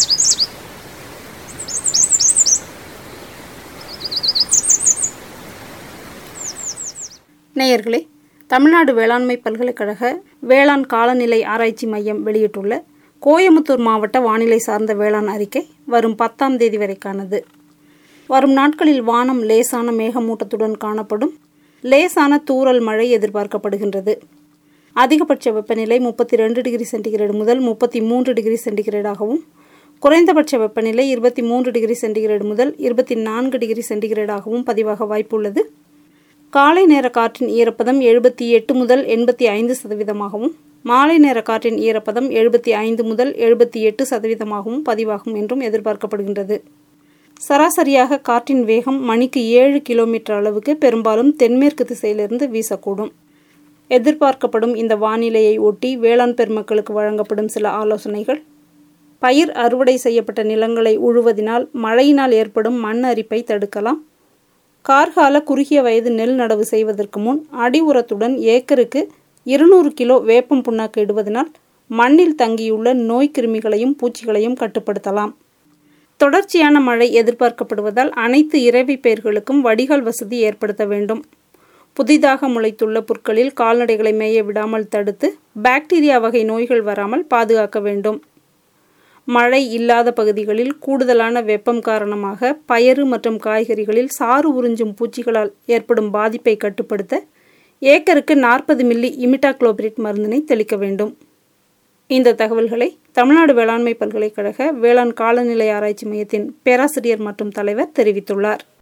நேயர்களே தமிழ்நாடு வேளாண்மை பல்கலைக்கழக வேளாண் காலநிலை ஆராய்ச்சி மையம் வெளியிட்டுள்ள கோயமுத்தூர் மாவட்ட வானிலை சார்ந்த வேளாண் அறிக்கை வரும் பத்தாம் தேதி வரைக்கானது வரும் நாட்களில் வானம் லேசான மேகமூட்டத்துடன் காணப்படும் லேசான தூறல் மழை எதிர்பார்க்கப்படுகின்றது அதிகபட்ச வெப்பநிலை முப்பத்தி ரெண்டு டிகிரி சென்டிகிரேடு முதல் முப்பத்தி மூன்று டிகிரி சென்டிகிரேடாகவும் குறைந்தபட்ச வெப்பநிலை இருபத்தி மூன்று டிகிரி சென்டிகிரேடு முதல் இருபத்தி நான்கு டிகிரி சென்டிகிரேடாகவும் பதிவாக வாய்ப்புள்ளது காலை நேர காற்றின் ஈரப்பதம் எழுபத்தி எட்டு முதல் எண்பத்தி ஐந்து சதவீதமாகவும் மாலை நேர காற்றின் ஈரப்பதம் எழுபத்தி ஐந்து முதல் எழுபத்தி எட்டு சதவீதமாகவும் பதிவாகும் என்றும் எதிர்பார்க்கப்படுகின்றது சராசரியாக காற்றின் வேகம் மணிக்கு ஏழு கிலோமீட்டர் அளவுக்கு பெரும்பாலும் தென்மேற்கு திசையிலிருந்து வீசக்கூடும் எதிர்பார்க்கப்படும் இந்த வானிலையை ஒட்டி வேளாண் பெருமக்களுக்கு வழங்கப்படும் சில ஆலோசனைகள் பயிர் அறுவடை செய்யப்பட்ட நிலங்களை உழுவதினால் மழையினால் ஏற்படும் மண் அரிப்பை தடுக்கலாம் கார்கால குறுகிய வயது நெல் நடவு செய்வதற்கு முன் அடி உரத்துடன் ஏக்கருக்கு இருநூறு கிலோ வேப்பம் புண்ணாக்கு இடுவதனால் மண்ணில் தங்கியுள்ள நோய் கிருமிகளையும் பூச்சிகளையும் கட்டுப்படுத்தலாம் தொடர்ச்சியான மழை எதிர்பார்க்கப்படுவதால் அனைத்து இறைவி பயிர்களுக்கும் வடிகால் வசதி ஏற்படுத்த வேண்டும் புதிதாக முளைத்துள்ள புற்களில் கால்நடைகளை மேய விடாமல் தடுத்து பாக்டீரியா வகை நோய்கள் வராமல் பாதுகாக்க வேண்டும் மழை இல்லாத பகுதிகளில் கூடுதலான வெப்பம் காரணமாக பயறு மற்றும் காய்கறிகளில் சாறு உறிஞ்சும் பூச்சிகளால் ஏற்படும் பாதிப்பை கட்டுப்படுத்த ஏக்கருக்கு நாற்பது மில்லி இமிட்டாக்ளோபிரிட் மருந்தினை தெளிக்க வேண்டும் இந்த தகவல்களை தமிழ்நாடு வேளாண்மை பல்கலைக்கழக வேளாண் காலநிலை ஆராய்ச்சி மையத்தின் பேராசிரியர் மற்றும் தலைவர் தெரிவித்துள்ளார்